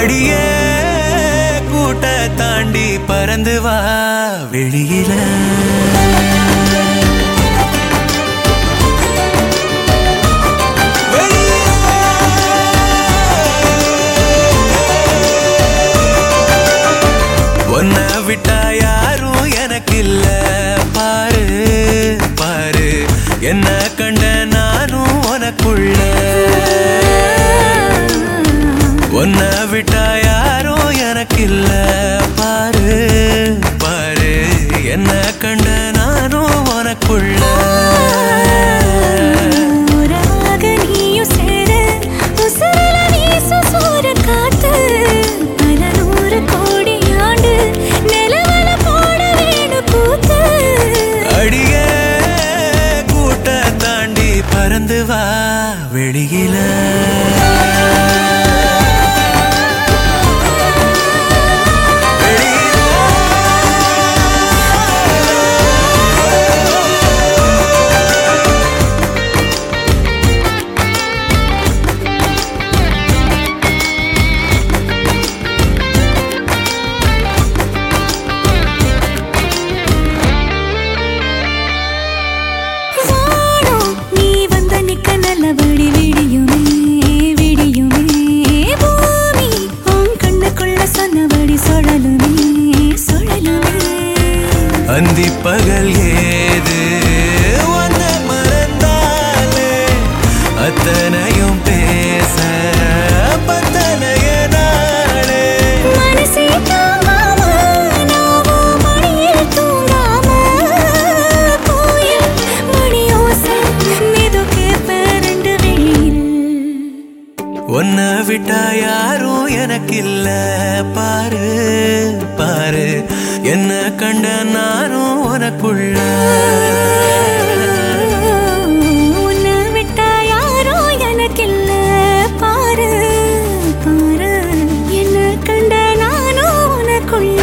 அடியே கூட்ட தாண்டி பறந்து வா வெளியில உன்னை விட்டா யாரும் எனக்கு இல்ல பாரு பாரு என்ன கண்ட நானும் உனக்குள்ள உன்னை விட்டா யாரும் எனக்கு இல்ல பாரு பாரு என்ன கண்ட நானும் உனக்குள்ள உறவாக நீயும் சேர, உசுருல வீசும் சூறக்காத்து. பல நூறு கோடி ஆண்டு நிலவல போட வேணும் கூத்து. அடியே கூட்ட தாண்டி பறந்து வா வெளியில வானம் நீ வந்த நிக்க நல்லபடி விடியுமே, விடியுமே. பூமி உன் கண்ணுக்குள்ள சொன்னபடி சுழலுமே, சுழலுமே. அந்தி பகல் ஏது உன்ன மறந்தாலே அத்தனையும் பேச பத்தனைய நாளே மனசே தாங்காம, நாவும் மடியில் தூங்காம, கோயில் மணியோசை மிதுக்கே பேரண்டு வெளியில். உன்னை விட்டா யாரும் எனக்கு இல்ல பாரு பாரு என்ன கண்ட நானும் உனக்குள்ள உன்னை விட்டா யாரோ எனக்கில்ல பாரு பாரு என்ன கண்ட நானும் உனக்குள்ள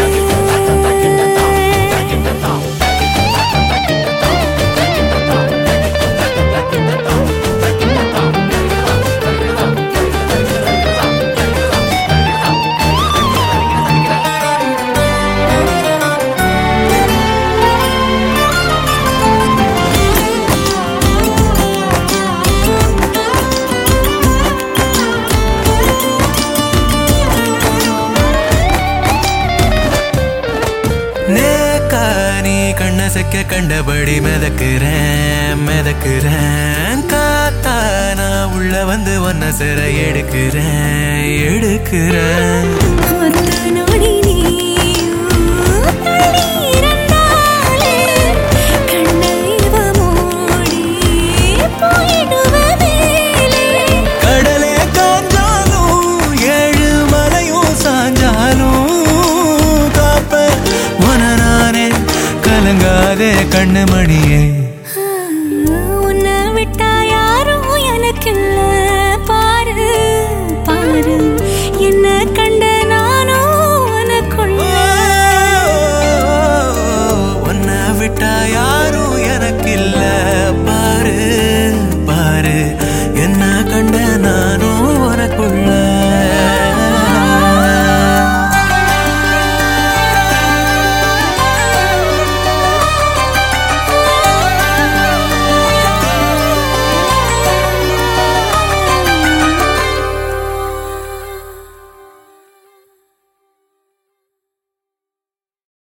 நேக்கா நீ கண்ண செக்க கண்டபடி மிதக்குறேன் மிதக்குறேன் காத்தா நான் உள்ள வந்து ஒன்ன சிற எடுக்கிறேன் எடுக்கிறேன் ஒத்த நொடி நீயும் தள்ளி இருந்தாலே கண்ணை இவ மூடி போயிடுவ மேலே கடலே காஞ்சாலும் ஏழு மலையும் சாஞ்சாலும் காப்ப உன நானே கலங்காதே கண்ணு மணியே